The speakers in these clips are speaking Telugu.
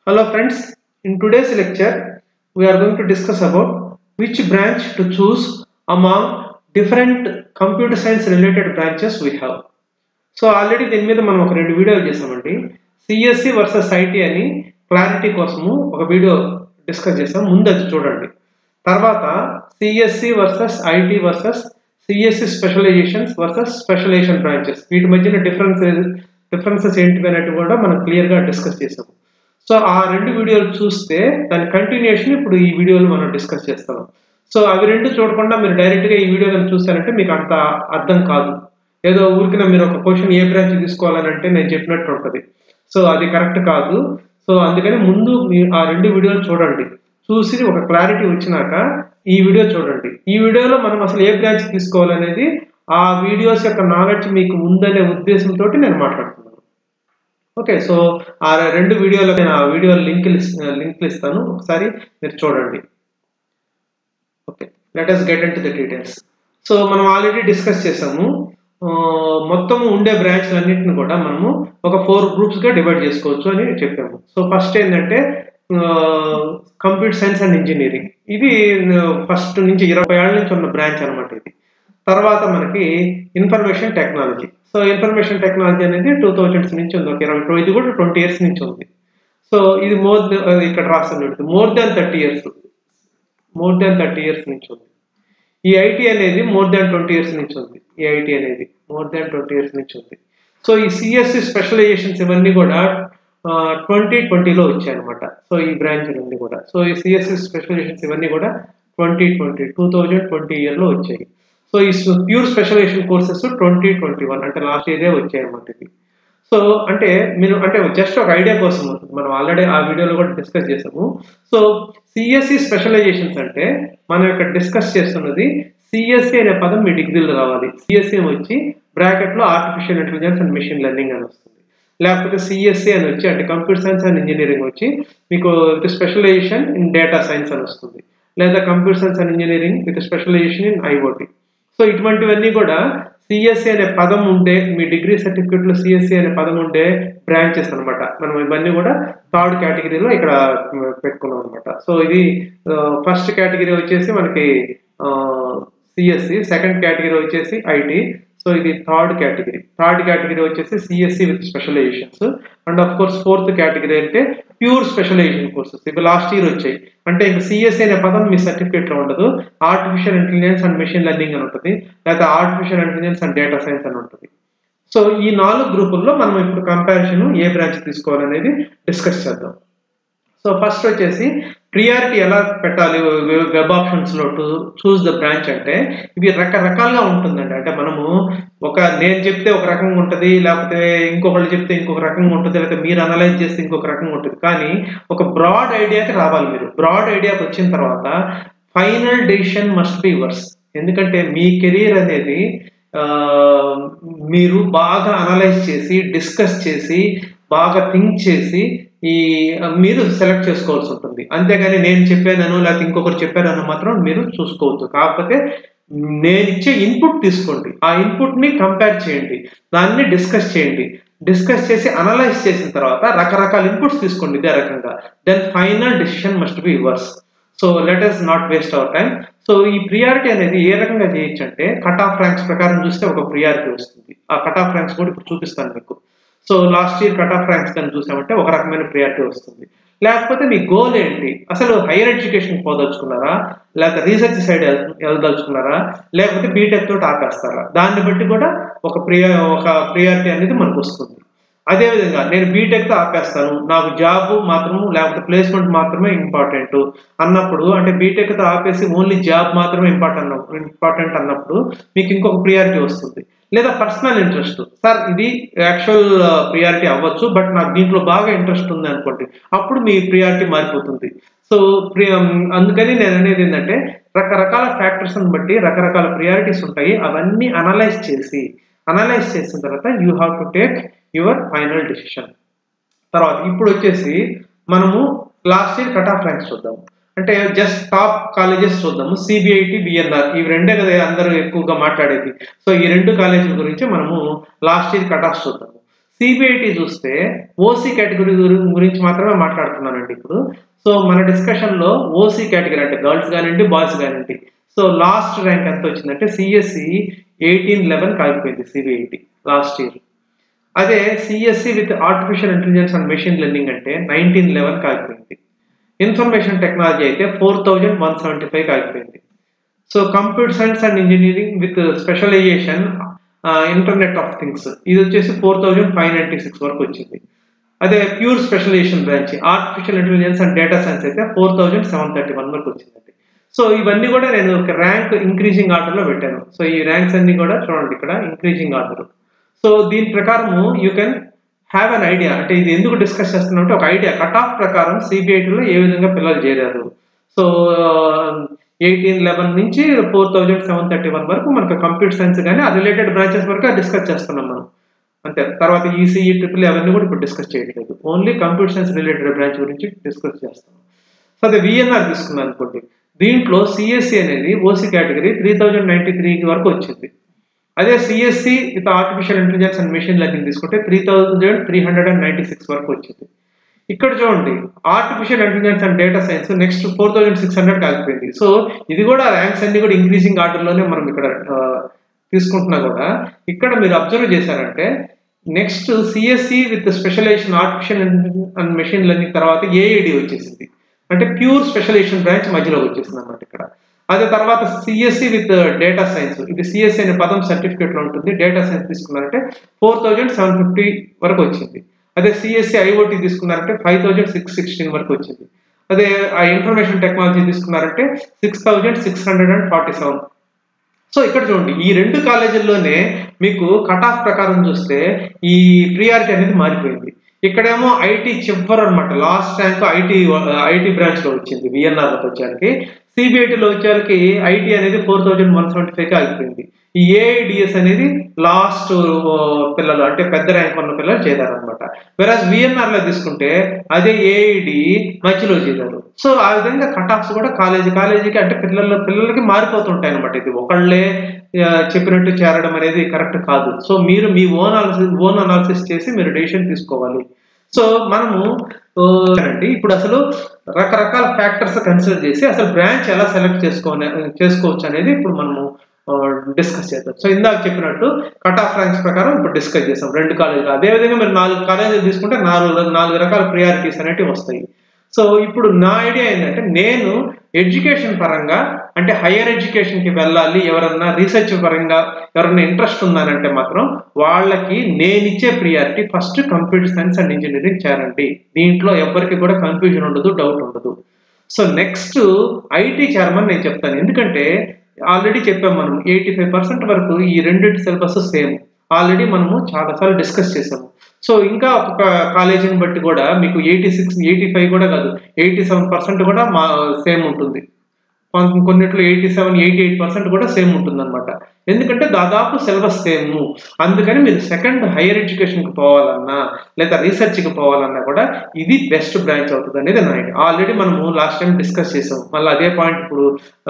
Hello friends, in today's lecture we are going to discuss about which branch to choose among different computer science related branches we have. So already దీని మీద మనం ఒక రెండు వీడియోలు చేసామండి సిఎస్సి వర్సెస్ ఐటీ అని క్లారిటీ కోసము ఒక వీడియో డిస్కస్ చేసాం ముందు అది చూడండి తర్వాత CSE versus IT versus CSE specialisations versus specialisation branches వీటి మధ్యన డిఫరెన్సెస్ డిఫరెన్సెస్ ఏంటి అనేది కూడా మనం క్లియర్గా డిస్కస్ చేసాము సో ఆ రెండు వీడియోలు చూస్తే దాని కంటిన్యూషన్ ఇప్పుడు ఈ వీడియోలో మనం డిస్కస్ చేస్తాం సో అవి రెండు చూడకుండా మీరు డైరెక్ట్గా ఈ వీడియో కనుక చూస్తారంటే మీకు అంత అర్థం కాదు ఏదో ఊరికిన మీరు ఒక క్వశ్చన్ ఏ బ్రాంచ్ తీసుకోవాలని అంటే నేను చెప్పినట్టు ఉంటుంది సో అది కరెక్ట్ కాదు సో అందుకని ముందు మీరు ఆ రెండు వీడియోలు చూడండి చూసి ఒక క్లారిటీ వచ్చినాక ఈ వీడియో చూడండి ఈ వీడియోలో మనం అసలు ఏ బ్రాంచ్ తీసుకోవాలనేది ఆ వీడియోస్ యొక్క నాలెడ్జ్ మీకు ఉందనే ఉద్దేశంతో నేను మాట్లాడుతున్నాను ఓకే సో ఆ రెండు వీడియోలో నేను ఆ వీడియో లింక్ లింక్లు ఇస్తాను ఒకసారి మీరు చూడండి okay let us get into the details so మనం ఆల్రెడీ డిస్కస్ చేసాము మొత్తం ఉండే బ్రాంచ్లు అన్నింటిని కూడా మనము ఒక ఫోర్ గ్రూప్స్గా డివైడ్ చేసుకోవచ్చు అని చెప్పాము సో ఫస్ట్ ఏంటంటే కంప్యూటర్ సైన్స్ అండ్ ఇంజనీరింగ్ ఇది ఫస్ట్ నుంచి ఇరవై ఏళ్ళ నుంచి ఉన్న బ్రాంచ్ అనమాట ఇది తర్వాత మనకి information technology so information technology అనేది టూ థౌజండ్స్ నుంచి ఉంది ఒక ఇరవై ఇది కూడా ట్వంటీ ఇయర్స్ నుంచి ఉంది సో ఇది మోర్ ఇక్కడ రాస్తాను more than thirty years more than thirty years నుంచి ఉంది ఈ ఐటీ అనేది మోర్ దాన్ ట్వంటీ ఇయర్స్ నుంచి ఉంది ఈ ఐటీ అనేది మోర్ దాన్ ట్వంటీ ఇయర్స్ నుంచి ఉంది సో ఈ సిఎస్సి స్పెషలైజేషన్స్ ఇవన్నీ కూడా ట్వంటీ ట్వంటీలో వచ్చాయన్నమాట సో ఈ బ్రాంచ్ అన్ని కూడా సో ఈ సిఎస్సి స్పెషలైజేషన్స్ ఇవన్నీ కూడా twenty twenty two thousand twenty ఇయర్లో వచ్చాయి సో ఈ pure specialisation courses twenty twenty one అంటే లాస్ట్ ఇయరే వచ్చాయి అన్నమాట ఇది సో అంటే మీరు అంటే జస్ట్ ఒక ఐడియా కోసం ఉంటుంది మనం ఆల్రెడీ ఆ వీడియోలో కూడా డిస్కస్ చేసాము సో సిఎస్సి స్పెషలైజేషన్స్ అంటే మనం ఇక్కడ డిస్కస్ చేస్తున్నది సిఎస్సి అనే పదం మీ డిగ్రీలో రావాలి సిఎస్సి వచ్చి బ్రాకెట్లో artificial intelligence and machine learning అని వస్తుంది లేకపోతే సిఎస్సి అని వచ్చి అంటే కంప్యూటర్ సైన్స్ అండ్ ఇంజనీరింగ్ వచ్చి మీకు with specialization in data science అని వస్తుంది లేదా computer science and engineering with specialization in IoT so ఇటువంటివన్నీ కూడా సిఎస్సి అనే పదం ఉండే మీ డిగ్రీ సర్టిఫికెట్లో సిఎస్సి అనే పదం ఉండే బ్రాంచెస్ అనమాట మనం ఇవన్నీ కూడా థర్డ్ కేటగిరీలో ఇక్కడ పెట్టుకున్నాం అనమాట సో ఇది ఫస్ట్ కేటగిరీ వచ్చేసి మనకి సిఎస్సి సెకండ్ కేటగిరీ వచ్చేసి ఐటీ సో ఇది థర్డ్ కేటగిరీ థర్డ్ కేటగిరీ వచ్చేసి CSE with specializations and of course fourth category అంటే ప్యూర్ స్పెషలైజేషన్ కోర్సెస్ ఇవి లాస్ట్ ఇయర్ వచ్చాయి అంటే ఇంకా సిఎస్సి అనే పదం మీ సర్టిఫికేట్లో ఉండదు artificial intelligence and machine learning అని ఉంటుంది లేదా artificial intelligence and data science అని ఉంటుంది సో ఈ నాలుగు గ్రూపుల్లో మనం ఇప్పుడు కంపారిజన్ ఏ బ్రాంచ్ తీసుకోవాలనేది డిస్కస్ చేద్దాం సో ఫస్ట్ వచ్చేసి ప్రియారిటీ ఎలా పెట్టాలి వెబ్ ఆప్షన్స్లో టు చూస్ ద బ్రాంచ్ అంటే ఇవి రకరకాలుగా ఉంటుందండి అంటే మనము ఒక నేను చెప్తే ఒక రకంగా ఉంటుంది లేకపోతే ఇంకొకళ్ళు చెప్తే ఇంకొక రకంగా ఉంటుంది లేకపోతే మీరు అనలైజ్ చేస్తే ఇంకొక రకంగా ఉంటుంది కానీ ఒక బ్రాడ్ ఐడియాకి రావాలి మీరు బ్రాడ్ ఐడియాకి వచ్చిన తర్వాత final decision must be yours ఎందుకంటే మీ కెరీర్ అనేది మీరు బాగా అనలైజ్ చేసి డిస్కస్ చేసి బాగా థింక్ చేసి ఈ మీరు సెలెక్ట్ చేసుకోవాల్సి ఉంటుంది అంతేగాని నేను చెప్పానను లేకపోతే ఇంకొకరు చెప్పానను మాత్రం మీరు చూసుకోవద్దు కాకపోతే నేను ఇచ్చే ఇన్పుట్ తీసుకోండి ఆ ఇన్పుట్ని కంపేర్ చేయండి దాన్ని డిస్కస్ చేయండి డిస్కస్ చేసి అనలైజ్ చేసిన తర్వాత రకరకాల ఇన్పుట్స్ తీసుకోండి ఇదే రకంగా then final decision must be yours so let us not waste our time so ఈ ప్రియారిటీ అనేది ఏ రకంగా చేయొచ్చు అంటే కట్ ఆఫ్ ర్యాంక్స్ ప్రకారం చూస్తే ఒక ప్రియారిటీ వస్తుంది ఆ కట్ ఆఫ్ ర్యాంక్స్ కూడా ఇప్పుడు చూపిస్తాను మీకు so last year cut off ranks కానీ చూసామంటే ఒక రకమైన ప్రియారిటీ వస్తుంది లేకపోతే మీ గోల్ ఏంటి అసలు హైయర్ ఎడ్యుకేషన్ పోదలుచుకున్నారా లేకపోతే రీసెర్చ్ సైడ్ వెళ్ళదలుచుకున్నారా లేకపోతే బీటెక్ తోటి ఆపేస్తారా దాన్ని బట్టి కూడా ఒక ప్రియా ఒక ప్రియారిటీ అనేది మనకు వస్తుంది అదేవిధంగా నేను బీటెక్తో ఆపేస్తాను నాకు జాబ్ మాత్రము లేకపోతే ప్లేస్మెంట్ మాత్రమే ఇంపార్టెంట్ అన్నప్పుడు అంటే బీటెక్తో ఆపేసి ఓన్లీ జాబ్ మాత్రమే ఇంపార్టెంట్ ఇంపార్టెంట్ అన్నప్పుడు మీకు ఇంకొక ప్రియారిటీ వస్తుంది లేదా పర్సనల్ ఇంట్రెస్ట్ సార్ ఇది యాక్చువల్ ప్రియారిటీ అవ్వచ్చు బట్ నాకు దీంట్లో బాగా ఇంట్రెస్ట్ ఉంది అనుకోండి అప్పుడు మీ ప్రియారిటీ మారిపోతుంది సో అందుకని నేను అనేది ఏంటంటే రకరకాల ఫ్యాక్టర్స్ని బట్టి రకరకాల ప్రియారిటీస్ ఉంటాయి అవన్నీ అనలైజ్ చేసి అనలైజ్ చేసిన తర్వాత you have to take your final decision తర్వాత ఇప్పుడు వచ్చేసి మనము last year cut off ranks చూద్దాము అంటే జస్ట్ టాప్ కాలేజెస్ చూద్దాము సిబిఐటి బిఎన్ఆర్ ఇవి రెండే కదా అందరూ ఎక్కువగా మాట్లాడేది సో ఈ రెండు కాలేజీల గురించి మనము లాస్ట్ ఇయర్ కట్ ఆఫ్ చూద్దాము సిబిఐటి చూస్తే ఓసీ కేటగిరీ గురించి మాత్రమే మాట్లాడుతున్నానండి ఇప్పుడు సో మన డిస్కషన్ లో ఓసీ కేటగిరీ అంటే గర్ల్స్ కానివ్వండి బాయ్స్ కానివ్వండి సో లాస్ట్ ర్యాంక్ ఎంత వచ్చిందంటే సిఎస్సి ఎయిటీన్ లెవెన్ కాగిపోయింది సిబిఐటి లాస్ట్ ఇయర్ అదే CSE with artificial intelligence and machine learning అంటే నైన్టీన్ లెవెన్ కాగిపోయింది ఇన్ఫర్మేషన్ టెక్నాలజీ అయితే four thousand one seventy five కాగిపోయింది so computer science and engineering with specialization internet of things ఇది వచ్చేసి four thousand five ninety six వరకు వచ్చింది అదే pure specialization branch artificial intelligence and data science అయితే four thousand seven thirty one వరకు వచ్చిందండి సో ఇవన్నీ కూడా నేను ఒక ర్యాంక్ ఇంక్రీజింగ్ ఆర్డర్లో పెట్టాను సో ఈ ర్యాంక్స్ అన్ని కూడా చూడండి ఇక్కడ ఇంక్రీజింగ్ ఆర్డర్ సో దీని ప్రకారము you can have an idea అంటే ఇది ఎందుకు డిస్కస్ చేస్తున్నా ఒక ఐడియా కట్ ఆఫ్ ప్రకారం సిబిఐటీలో ఏ విధంగా పిల్లలు చేరారు సో ఎయిటీన్ లెవెన్ నుంచి four thousand seven thirty one వరకు మనకు కంప్యూటర్ సైన్స్ కానీ ఆ రిలేటెడ్ బ్రాంచెస్ వరకు డిస్కస్ చేస్తున్నాం మనం అంతే తర్వాత ఈసీఈ ట్రిపుల్ అవన్నీ కూడా ఇప్పుడు డిస్కస్ చేయట్లేదు only computer science related branch గురించి డిస్కస్ చేస్తాం సో అదే విఎన్ఆర్ తీసుకున్నాను అనుకోండి దీంట్లో సిఎస్సి అనేది OC category three thousand ninety three వరకు వచ్చింది అదే CSE with artificial intelligence and machine learning తీసుకుంటే three thousand three hundred and ninety six వరకు వచ్చింది ఇక్కడ చూడండి artificial intelligence and data science next four thousand six hundred కాలిపోయింది సో ఇది కూడా ర్యాంక్స్ అన్ని కూడా ఇంక్రీజింగ్ ఆర్డర్లోనే మనం ఇక్కడ తీసుకుంటున్నా కూడా ఇక్కడ మీరు అబ్జర్వ్ చేశారంటే next CSE with specialization artificial and machine learning తర్వాత ఏఐడి వచ్చేసింది అంటే ప్యూర్ స్పెషలైజేషన్ బ్రాంచ్ మధ్యలో వచ్చేసింది అనమాట ఇక్కడ అదే తర్వాత సిఎస్సి విత్ డేటా సైన్స్ ఇది సిఎస్సి అనే పదం సర్టిఫికేట్ లో ఉంటుంది డేటా సైన్స్ తీసుకున్నారంటే ఫోర్ థౌజండ్ సెవెన్ ఫిఫ్టీ వరకు వచ్చింది అదే సిఎస్సి ఐఓటీ తీసుకున్నారంటే ఫైవ్ థౌజండ్ సిక్స్ సిక్స్టీన్ వరకు వచ్చింది అదే ఆ ఇన్ఫర్మేషన్ టెక్నాలజీ తీసుకున్నారంటే six thousand six hundred and forty seven so ఇక్కడ చూడండి ఈ రెండు కాలేజీల్లోనే మీకు కట్ ఆఫ్ ప్రకారం చూస్తే ఈ ప్రియారిటీ అనేది మారిపోయింది ఇక్కడేమో ఐటీ చివర్ అనమాట last rank IT IT branch లో వచ్చింది విఎన్ఆర్ లో వచ్చేసరికి సిబిఐటీలో వచ్చేసరికి ఐటీ అనేది four thousand one seventy five ఆగిపోయింది ఈ ఏఐడిఎస్ అనేది లాస్ట్ పిల్లలు అంటే పెద్ద ర్యాంక్ ఉన్న పిల్లలు చేరారనమాట వెరాజ్ విఎన్ఆర్ లో తీసుకుంటే అదే ఏఐడి మధ్యలో చేరారు సో ఆ విధంగా కట్ ఆఫ్స్ కూడా కాలేజీ కాలేజీకి అంటే పిల్లల పిల్లలకి మారిపోతుంటాయి అనమాట ఇది ఒకళ్ళే చెప్పినట్టు చేరడం అనేది కరెక్ట్ కాదు సో మీరు మీ ఓన్ అనాలిసిస్ ఓన్ అనాలిసిస్ చేసి మీరు డెసిషన్ తీసుకోవాలి సో మనము అండి ఇప్పుడు అసలు రకరకాల ఫ్యాక్టర్స్ కన్సిడర్ చేసి అసలు బ్రాంచ్ ఎలా సెలెక్ట్ చేసుకోవాలి చేసుకోవచ్చు అనేది ఇప్పుడు మనము డిస్కస్ చేద్దాం సో ఇందాక చెప్పినట్టు కట్ ఆఫ్ ర్యాంక్స్ ప్రకారం ఇప్పుడు డిస్కస్ చేస్తాం రెండు కాలేజీలు అదేవిధంగా మీరు నాలుగు కాలేజీలు తీసుకుంటే నాలుగు నాలుగు రకాల ప్రియారిటీస్ అనేవి వస్తాయి సో ఇప్పుడు నా ఐడియా ఏంటంటే నేను ఎడ్యుకేషన్ పరంగా అంటే హైయర్ ఎడ్యుకేషన్కి వెళ్ళాలి ఎవరన్నా రీసెర్చ్ పరంగా ఎవరన్నా ఇంట్రెస్ట్ ఉందనంటే మాత్రం వాళ్ళకి నేను ఇచ్చే priority first computer science and engineering చేరండి దీంట్లో ఎవరికి కూడా కన్ఫ్యూజన్ ఉండదు డౌట్ ఉండదు సో నెక్స్ట్ ఐటీ చేరమని నేను చెప్తాను ఎందుకంటే ఆల్రెడీ చెప్పాం మనం ఎయిటీ ఫైవ్ పర్సెంట్ వరకు ఈ రెండింటి సిలబస్ సేమ్ ఆల్రెడీ మనము చాలాసార్లు డిస్కస్ చేసాము సో ఇంకా ఒక్కొక్క కాలేజీని బట్టి కూడా మీకు ఎయిటీ సిక్స్ ఎయిటీ ఫైవ్ కూడా కాదు ఎయిటీ సెవెన్ పర్సెంట్ కూడా మా సేమ్ ఉంటుంది కొన్నిట్లో eighty seven eighty eight percent కూడా సేమ్ ఉంటుంది అనమాట ఎందుకంటే దాదాపు సిలబస్ సేమ్ అందుకని మీరు సెకండ్ హైయర్ ఎడ్యుకేషన్కి పోవాలన్నా లేదా రీసెర్చ్కి పోవాలన్నా కూడా ఇది బెస్ట్ బ్రాంచ్ అవుతుంది అనేది నా ఐడియా ఆల్రెడీ మనము లాస్ట్ టైం డిస్కస్ చేసాం మళ్ళీ అదే పాయింట్ ఇప్పుడు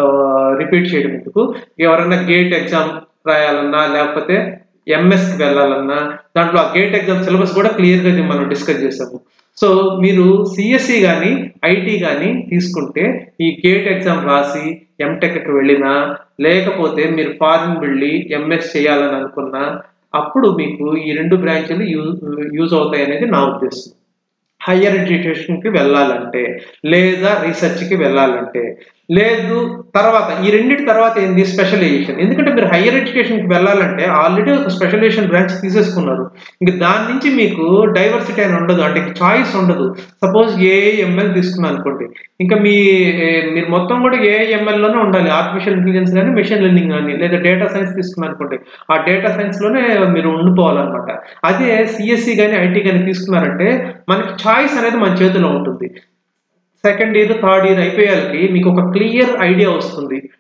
రిపీట్ చేయడం ఎందుకు ఎవరైనా గేట్ ఎగ్జామ్ రాయాలన్నా లేకపోతే ఎంఎస్కి వెళ్ళాలన్నా దాంట్లో ఆ గేట్ ఎగ్జామ్ సిలబస్ కూడా క్లియర్గా మనం డిస్కస్ చేసాము సో మీరు సిఎస్సి కానీ ఐటీ కానీ తీసుకుంటే ఈ గేట్ ఎగ్జామ్ రాసి ఎంటెక్కి వెళ్ళినా లేకపోతే మీరు ఫారిన్ వెళ్ళి ఎంఎస్ చేయాలని అనుకున్నా అప్పుడు మీకు ఈ రెండు బ్రాంచ్లు యూజ్ యూజ్ అవుతాయి అనేది నా ఉద్దేశం హయ్యర్ ఎడ్యుకేషన్కి వెళ్ళాలంటే లేదా రీసెర్చ్కి వెళ్ళాలంటే లేదు తర్వాత ఈ రెండింటి తర్వాత ఏంది స్పెషలైజేషన్ ఎందుకంటే మీరు హయ్యర్ ఎడ్యుకేషన్కి వెళ్ళాలంటే ఆల్రెడీ ఒక స్పెషలైజేషన్ బ్రాంచ్ తీసేసుకున్నారు ఇంక దాని నుంచి మీకు డైవర్సిటీ అని ఉండదు అంటే చాయిస్ ఉండదు సపోజ్ ఏఐఎంఎల్ తీసుకున్నాను అనుకోండి ఇంకా మీ మీరు మొత్తం కూడా ఏఐఎంఎల్లోనే ఉండాలి ఆర్టిఫిషియల్ ఇంటెలిజెన్స్ కానీ మెషిన్ లెర్నింగ్ కానీ లేదా డేటా సైన్స్ తీసుకున్నాను అనుకోండి ఆ డేటా సైన్స్లోనే మీరు ఉండిపోవాలన్నమాట అదే సిఎస్సి కానీ ఐటీ కానీ తీసుకున్నారంటే మనకి చాయిస్ అనేది మన చేతిలో ఉంటుంది సెకండ్ ఇయర్ థర్డ్ ఇయర్ అయిపోయాలకి మీకు ఒక క్లియర్ ఐడియా వస్తుంది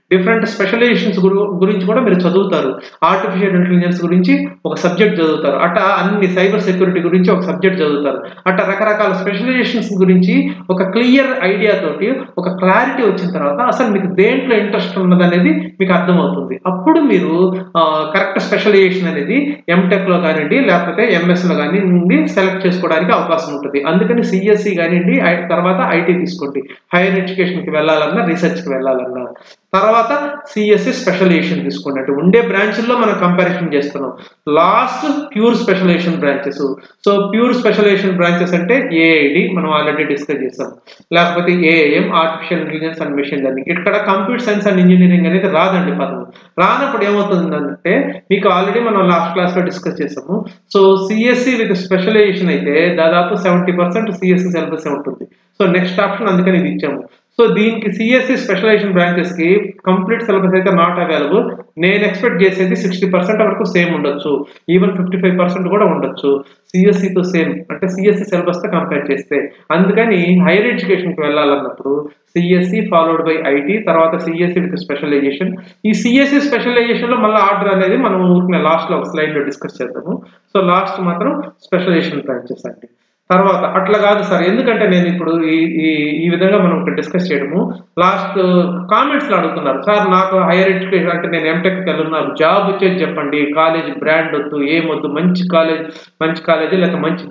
డిఫరెంట్ స్పెషలైజేషన్స్ గురించి కూడా మీరు చదువుతారు ఆర్టిఫిషియల్ ఇంటెలిజెన్స్ గురించి ఒక సబ్జెక్ట్ చదువుతారు అట్లా అన్ని సైబర్ సెక్యూరిటీ గురించి ఒక సబ్జెక్ట్ చదువుతారు అట్లా రకరకాల స్పెషలైజేషన్స్ గురించి ఒక క్లియర్ ఐడియా తోటి ఒక క్లారిటీ వచ్చిన తర్వాత అసలు మీకు దేంట్లో ఇంట్రెస్ట్ ఉన్నది అనేది మీకు అర్థమవుతుంది అప్పుడు మీరు కరెక్ట్ స్పెషలైజేషన్ అనేది ఎంటెక్ లో కానివ్వండి లేకపోతే ఎంఎస్ లో కానివ్వండి సెలెక్ట్ చేసుకోవడానికి అవకాశం ఉంటుంది అందుకని సిఎస్సి కానివ్వండి ఐ- తర్వాత ఐటీ తీసుకోండి హైయర్ ఎడ్యుకేషన్ కి వెళ్ళాలన్నా రీసెర్చ్ కి వెళ్ళాలన్నా తర్వాత సిఎస్సి స్పెషలైజేషన్ తీసుకోండి అంటే ఉండే బ్రాంచ్ల్లో మనం కంపారిజన్ చేస్తున్నాం last pure specialization branches so pure specialization branches అంటే ఏఐడి మనం ఆల్రెడీ డిస్కస్ చేసాం లేకపోతే AIM artificial intelligence and machine learning ఇక్కడ కంప్యూటర్ సైన్స్ అండ్ ఇంజనీరింగ్ అనేది రాదండి పదం రానప్పుడు ఏమవుతుందంటే మీకు ఆల్రెడీ మనం లాస్ట్ క్లాస్ లో డిస్కస్ చేసాము సో సిఎస్సి విత్ స్పెషలైజేషన్ అయితే దాదాపు సెవెంటీ పర్సెంట్ సిఎస్సి సిలబస్ ఉంటుంది సో నెక్స్ట్ ఆప్షన్ అందుకని ఇది ఇచ్చాము సో దీనికి సిఎస్సి స్పెషలైజేషన్ బ్రాంచెస్ కి కంప్లీట్ సిలబస్ అయితే నాట్ అవైలబుల్ నేను ఎక్స్పెక్ట్ చేసేది సిక్స్టీ పర్సెంట్ వరకు సేమ్ ఉండొచ్చు ఈవెన్ ఫిఫ్టీ ఫైవ్ పర్సెంట్ కూడా ఉండొచ్చు CSE తో సేమ్ అంటే సిఎస్సి సిలబస్ తో కంపేర్ చేస్తే అందుకని హైయర్ ఎడ్యుకేషన్ కి వెళ్ళాలన్నప్పుడు సిఎస్సి ఫాలోడ్ బై ఐటీ తర్వాత సిఎస్సి విత్ స్పెషలైజేషన్ ఈ సిఎస్సి స్పెషలైజేషన్ లో మళ్ళీ ఆర్డర్ అనేది మనం ఊరికే లాస్ట్ లో ఒక స్లైడ్ లో డిస్కస్ చేద్దాము సో లాస్ట్ మాత్రం స్పెషలైజేషన్ బ్రాంచెస్ అండి తర్వాత అట్లా కాదు సార్ ఎందుకంటే నేను ఇప్పుడు ఈ ఈ ఈ విధంగా మనం ఇక్కడ డిస్కస్ చేయడము లాస్ట్ కామెంట్స్ లో అడుగుతున్నారు సార్ నాకు హైయర్ ఎడ్యుకేషన్ అంటే నేను ఎంటెక్ వెళ్తున్నాను జాబ్ వచ్చేది చెప్పండి కాలేజ్ బ్రాండ్ వద్దు ఏమొద్దు మంచి కాలేజ్ మంచి కాలేజ్ లేక మంచి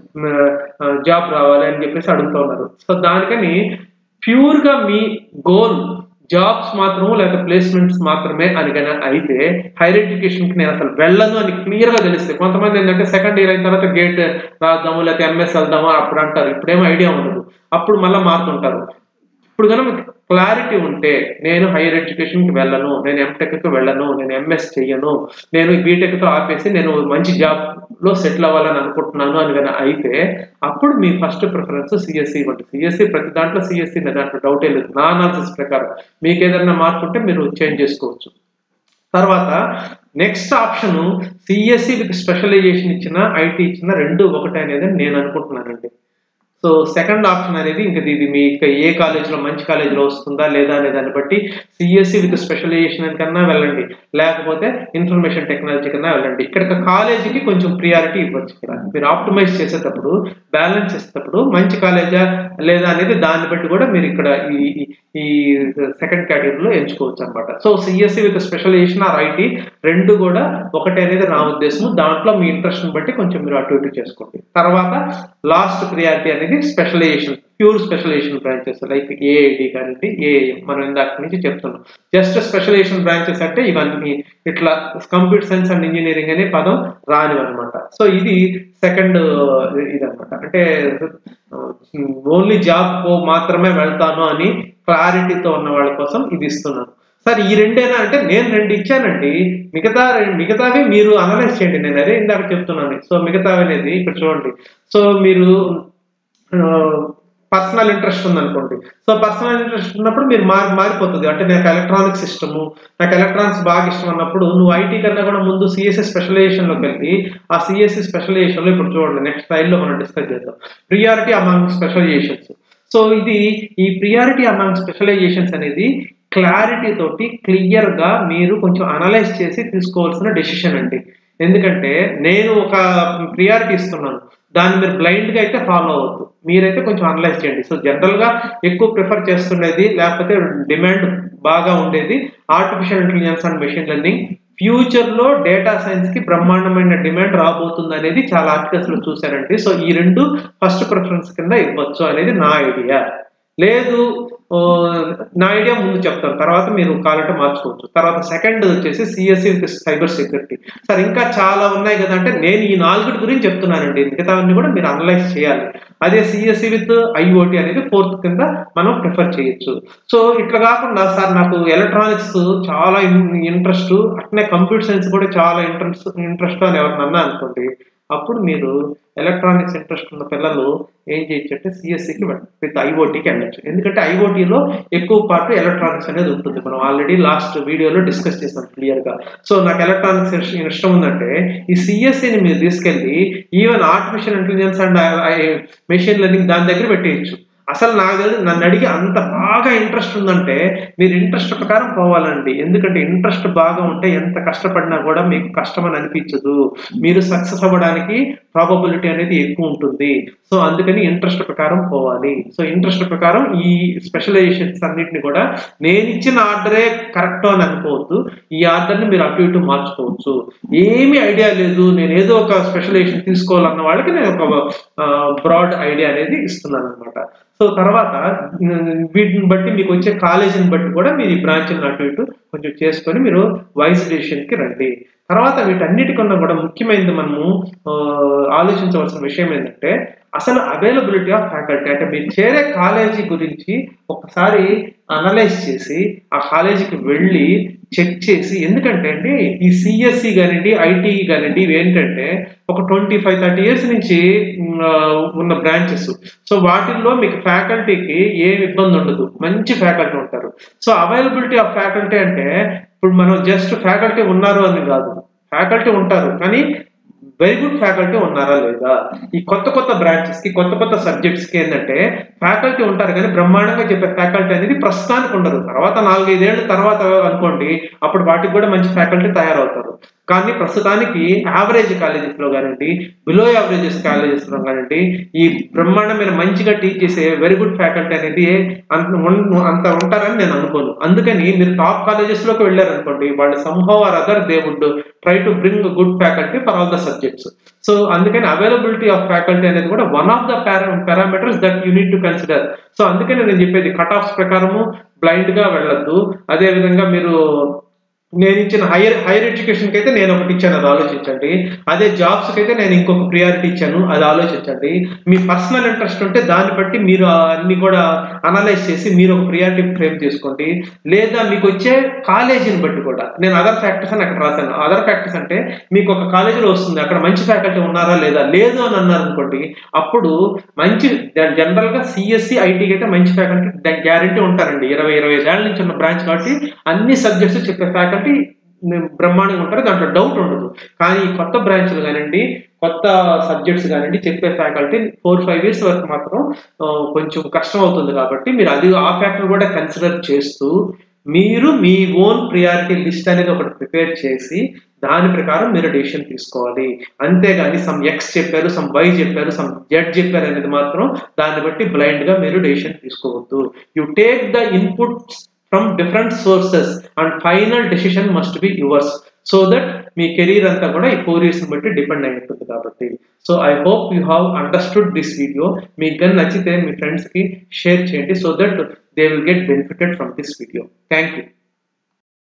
జాబ్ రావాలి అని చెప్పేసి అడుగుతూ ఉన్నారు సో దానికని ప్యూర్ గా మీ గోల్ జాబ్స్ మాత్రము లేక ప్లేస్మెంట్స్ మాత్రమే అని కానీ అయితే హైయర్ ఎడ్యుకేషన్ కి నేను అసలు వెళ్ళను అని క్లియర్ గా తెలిస్తే కొంతమంది ఏంటంటే సెకండ్ ఇయర్ అయిన తర్వాత గేట్ రాద్దాము లేకపోతే ఎంఎస్ వెళ్దాము అప్పుడు అంటారు ఇప్పుడేమో ఐడియా ఉండదు అప్పుడు మళ్ళీ మారుతుంటారు ఇప్పుడు కనుక మీకు క్లారిటీ ఉంటే నేను హైయర్ ఎడ్యుకేషన్కి వెళ్ళను నేను ఎంటెక్కి వెళ్ళను నేను ఎంఎస్ చెయ్యను నేను బీటెక్తో ఆపేసి నేను మంచి జాబ్లో సెటిల్ అవ్వాలని అనుకుంటున్నాను అని కానీ అయితే అప్పుడు మీ ఫస్ట్ ప్రిఫరెన్స్ సిఎస్సి ఇవ్వండి సిఎస్సి ప్రతి దాంట్లో సిఎస్సి దాంట్లో డౌటే లేదు నా అనాలిసిస్ ప్రకారం మీకు ఏదైనా మార్పు ఉంటే మీరు చేంజ్ చేసుకోవచ్చు తర్వాత next option CSE with specialization ఇచ్చిన ఐటీ ఇచ్చిన రెండు ఒకటే అనేది నేను అనుకుంటున్నానండి సో సెకండ్ ఆప్షన్ అనేది ఇంకా ఇది మీ ఇక ఏ కాలేజ్లో మంచి కాలేజ్లో వస్తుందా లేదా అనే దాన్ని బట్టి సిఎస్సి విత్ స్పెషలైజేషన్ కన్నా వెళ్ళండి లేకపోతే ఇన్ఫర్మేషన్ టెక్నాలజీ కన్నా వెళ్ళండి ఇక్కడ కాలేజీకి కొంచెం ప్రియారిటీ ఇవ్వచ్చు ఇక్కడ మీరు ఆప్టిమైజ్ చేసేటప్పుడు బ్యాలెన్స్ చేసేటప్పుడు మంచి కాలేజా లేదా అనేది దాన్ని బట్టి కూడా మీరు ఇక్కడ ఈ ఈ- ఈ సెకండ్ కేటగిరీలో ఎంచుకోవచ్చు అనమాట so CSE with specialization or IT రెండు కూడా ఒకటే అనేది నా ఉద్దేశం దాంట్లో మీ ఇంట్రెస్ట్ బట్టి కొంచెం మీరు అటు ఇటు చేసుకోండి తర్వాత లాస్ట్ ప్రియారిటీ అనేది specialization pure specialization branches like AID కానివ్వండి ఏఐఎం మనం ఇందాక నుంచి చెప్తున్నాం జస్ట్ స్పెషలైజేషన్ బ్రాంచెస్ అంటే ఇవన్నీ ఇట్లా కంప్యూటర్ సైన్స్ అండ్ ఇంజనీరింగ్ అనే పదం రానివి అనమాట సో ఇది సెకండ్ ఇదనమాట అంటే ఓన్లీ జాబ్ మాత్రమే వెళ్తాను అని క్లారిటీతో ఉన్న వాళ్ళ కోసం ఇది ఇస్తున్నాను సార్ ఈ రెండేనా అంటే నేను రెండు ఇచ్చానండి మిగతా రెం- మిగతావి మీరు అనలైజ్ చేయండి నేను అదే ఇందాక చెప్తున్నాను సో మిగతావి అనేది ఇక్కడ చూడండి సో మీరు పర్సనల్ ఇంట్రెస్ట్ ఉందనుకోండి సో పర్సనల్ ఇంట్రెస్ట్ ఉన్నప్పుడు మీరు మారి మారిపోతుంది అంటే నాకు ఎలక్ట్రానిక్స్ ఇష్టము నాకు ఎలక్ట్రానిక్స్ బాగా ఇష్టం అన్నప్పుడు నువ్వు ఐటీ కన్నా కూడా ముందు సిఎస్సి స్పెషలైజేషన్లోకి వెళ్ళి ఆ సిఎస్సి స్పెషలైజేషన్లో ఇప్పుడు చూడండి నెక్స్ట్ స్లైడ్లో మనం డిస్కస్ చేద్దాం ప్రియారిటీ అమాంగ్ స్పెషలైజేషన్స్ సో ఇది ఈ ప్రియారిటీ అమాంగ్ స్పెషలైజేషన్స్ అనేది క్లారిటీ తోటి క్లియర్ గా మీరు కొంచెం అనలైజ్ చేసి తీసుకోవాల్సిన డెసిషన్ అండి ఎందుకంటే నేను ఒక ప్రియారిటీ ఇస్తున్నాను దాన్ని మీరు బ్లైండ్ గా అయితే ఫాలో అవ్వద్దు మీరైతే కొంచెం అనలైజ్ చేయండి సో జనరల్ గా ఎక్కువ ప్రిఫర్ చేస్తున్నది లేకపోతే డిమాండ్ బాగా ఉండేది artificial intelligence and machine learning future లో డేటా సైన్స్ కి బ్రహ్మాండమైన డిమాండ్ రాబోతుంది అనేది చాలా ఆర్టికల్స్ లో చూశారండి సో ఈ రెండు ఫస్ట్ ప్రిఫరెన్స్ కింద ఇవ్వచ్చు అనేది నా ఐడియా లేదు ఓ, నా ఐడియా ముందు చెప్తాను తర్వాత మీరు కావాలంటే మార్చుకోవచ్చు తర్వాత సెకండ్ వచ్చేసి CSE with cyber security sir ఇంకా చాలా ఉన్నాయి కదా అంటే నేను ఈ నాలుగుటి గురించి చెప్తున్నానండి మిగతావన్నీ కూడా మీరు అనలైజ్ చేయాలి అదే సిఎస్సి విత్ ఐఓటి అనేది ఫోర్త్ కింద మనం ప్రిఫర్ చేయొచ్చు సో ఇట్లా కాకుండా సార్ నాకు ఎలక్ట్రానిక్స్ చాలా ఇంట్రెస్ట్ అట్నే కంప్యూటర్ సైన్స్ కూడా చాలా ఇంట్రెస్ట్ ఇంట్రెస్ట్ అని ఎవరినన్నా అనుకోండి అప్పుడు మీరు ఎలక్ట్రానిక్స్ ఇంట్రెస్ట్ ఉన్న పిల్లలు ఏం చేయొచ్చు అంటే సిఎస్సికి విత్ ఐఓటీకి వెళ్ళచ్చు ఎందుకంటే ఐఓటీలో ఎక్కువ పార్ట్ ఎలక్ట్రానిక్స్ అనేది ఉంటుంది మనం ఆల్రెడీ లాస్ట్ వీడియోలో డిస్కస్ చేసాం క్లియర్గా సో నాకు ఎలక్ట్రానిక్స్ ఇష్టం ఉందంటే ఈ సిఎస్సిని మీరు తీసుకెళ్ళి even artificial intelligence and machine learning దాని దగ్గర పెట్టేయచ్చు అసలు నాకు తెలిసి నన్ను అడిగి అంత బాగా ఇంట్రెస్ట్ ఉందంటే మీరు ఇంట్రెస్ట్ ప్రకారం పోవాలండి ఎందుకంటే ఇంట్రెస్ట్ బాగా ఉంటే ఎంత కష్టపడినా కూడా మీకు కష్టం అని అనిపించదు మీరు సక్సెస్ అవ్వడానికి ప్రాబబిలిటీ అనేది ఎక్కువ ఉంటుంది సో అందుకని ఇంట్రెస్ట్ ప్రకారం పోవాలి సో ఇంట్రెస్ట్ ప్రకారం ఈ స్పెషలైజేషన్స్ అన్నిటిని కూడా నేను ఇచ్చిన ఆర్డరే కరెక్ట్ అని అనుకోవద్దు ఈ ఆర్డర్ని మీరు అటు ఇటు మార్చుకోవచ్చు ఏమీ ఐడియా లేదు నేను ఏదో ఒక స్పెషలైజేషన్ తీసుకోవాలన్న వాళ్ళకి నేను ఒక బ్రాడ్ ఐడియా అనేది ఇస్తున్నాను అనమాట సో తర్వాత వీటిని బట్టి మీకు వచ్చే కాలేజీని బట్టి కూడా మీరు ఈ బ్రాంచ్ని అటు ఇటు కొంచెం చేసుకొని మీరు వైస్ డెసిషన్కి రండి తర్వాత వీటన్నిటికన్నా కూడా ముఖ్యమైనది మనము ఆలోచించవలసిన విషయం ఏంటంటే అసలు అవైలబిలిటీ ఆఫ్ ఫ్యాకల్టీ అంటే మీరు చేరే కాలేజీ గురించి ఒకసారి అనలైజ్ చేసి ఆ కాలేజీకి వెళ్ళి చెక్ చేసి ఎందుకంటే అండి ఈ సిఎస్సి కానివ్వండి ఐటీ కానివ్వండి ఇవి ఏంటంటే ఒక ట్వంటీ ఫైవ్ థర్టీ ఇయర్స్ నుంచి ఉన్న బ్రాంచెస్ సో వాటిల్లో మీకు ఫ్యాకల్టీకి ఏం ఇబ్బంది ఉండదు మంచి ఫ్యాకల్టీ ఉంటారు సో అవైలబిలిటీ ఆఫ్ ఫ్యాకల్టీ అంటే ఇప్పుడు మనం జస్ట్ ఫ్యాకల్టీ ఉన్నారు అని కాదు ఫ్యాకల్టీ ఉంటారు కానీ వెరీ గుడ్ ఫ్యాకల్టీ ఉన్నారా లేదా ఈ కొత్త కొత్త బ్రాంచెస్ కి కొత్త కొత్త సబ్జెక్ట్స్ కి ఏంటంటే ఫ్యాకల్టీ ఉంటారు కానీ బ్రహ్మాండంగా చెప్పే ఫ్యాకల్టీ అనేది ప్రస్తుతానికి ఉండరు తర్వాత నాలుగైదేళ్ల తర్వాత అనుకోండి అప్పుడు వాటికి కూడా మంచి ఫ్యాకల్టీ తయారవుతారు కానీ ప్రస్తుతానికి యావరేజ్ కాలేజెస్ లో కానివ్వండి బిలో యావరేజెస్ కాలేజెస్ లో కానివ్వండి ఈ బ్రహ్మాండమైన మంచిగా టీచ్ చేసే వెరీ గుడ్ ఫ్యాకల్టీ అనేది అంత అంత ఉంటారని నేను అనుకోను అందుకని మీరు టాప్ కాలేజెస్ లోకి వెళ్ళారనుకోండి వాళ్ళు somehow or other they would try to bring good faculty for all the subjects so అందుకని అవైలబిలిటీ ఆఫ్ ఫ్యాకల్టీ అనేది కూడా one of the parameters that you need to consider so అందుకని నేను చెప్పేది కట్ ఆఫ్స్ ప్రకారము బ్లైండ్ గా వెళ్ళొద్దు అదే విధంగా మీరు నేను ఇచ్చిన హైయర్ హైయర్ ఎడ్యుకేషన్కి అయితే నేను ఒకటి ఇచ్చాను అది ఆలోచించండి అదే జాబ్స్కి అయితే నేను ఇంకొక ప్రియారిటీ ఇచ్చాను అది ఆలోచించండి మీ పర్సనల్ ఇంట్రెస్ట్ ఉంటే దాన్ని బట్టి మీరు అన్ని కూడా అనలైజ్ చేసి మీరు ఒక ప్రియారిటీ ఫ్రేమ్ చేసుకోండి లేదా మీకు వచ్చే కాలేజీని బట్టి కూడా నేను అదర్ ఫ్యాక్టర్స్ అని అక్కడ రాశాను అదర్ ఫ్యాక్టర్స్ అంటే మీకు ఒక కాలేజీలో వస్తుంది అక్కడ మంచి ఫ్యాకల్టీ ఉన్నారా లేదా లేదు అని అన్నారు అనుకోండి అప్పుడు మంచి జనరల్ గా సిఎస్సి ఐటీకి అయితే మంచి ఫ్యాకల్టీ గ్యారంటీ ఉంటారండి ఇరవై ఇరవై ఐదు ఏళ్ళ నుంచి ఉన్న బ్రాంచ్ కాబట్టి అన్ని సబ్జెక్ట్స్ చెప్పే ఫ్యాకల్టీ బ్రహ్మాండంగా ఉంటారు దాంట్లో డౌట్ ఉండదు కానీ కొత్త బ్రాంచ్లు కానివ్వండి కొత్త సబ్జెక్ట్స్ కానివ్వండి చెప్పే ఫ్యాకల్టీ ఫోర్ ఫైవ్ ఇయర్స్ వరకు మాత్రం కొంచెం కష్టం అవుతుంది కాబట్టి మీరు అది ఆ ఫ్యాక్టర్ కూడా కన్సిడర్ చేస్తూ మీరు మీ ఓన్ ప్రియారిటీ లిస్ట్ అనేది ఒకటి ప్రిపేర్ చేసి దాని ప్రకారం మీరు డెసిషన్ తీసుకోవాలి అంతేగాని సమ్ ఎక్స్ చెప్పారు సమ్ వై చెప్పారు సమ్ జెడ్ చెప్పారు అనేది మాత్రం దాన్ని బట్టి బ్లైండ్ గా మీరు డెసిషన్ తీసుకోవద్దు you take the inputs from different sources and final decision must be yours so that మీ కెరీర్ అంతా కూడా ఈ ఫోర్ ఇయర్స్ బట్టి డిపెండ్ అయి ఉంటుంది కాబట్టి so I hope you have understood this video మీకు కానీ నచ్చితే మీ ఫ్రెండ్స్కి షేర్ చేయండి so that they will get benefited from this video thank you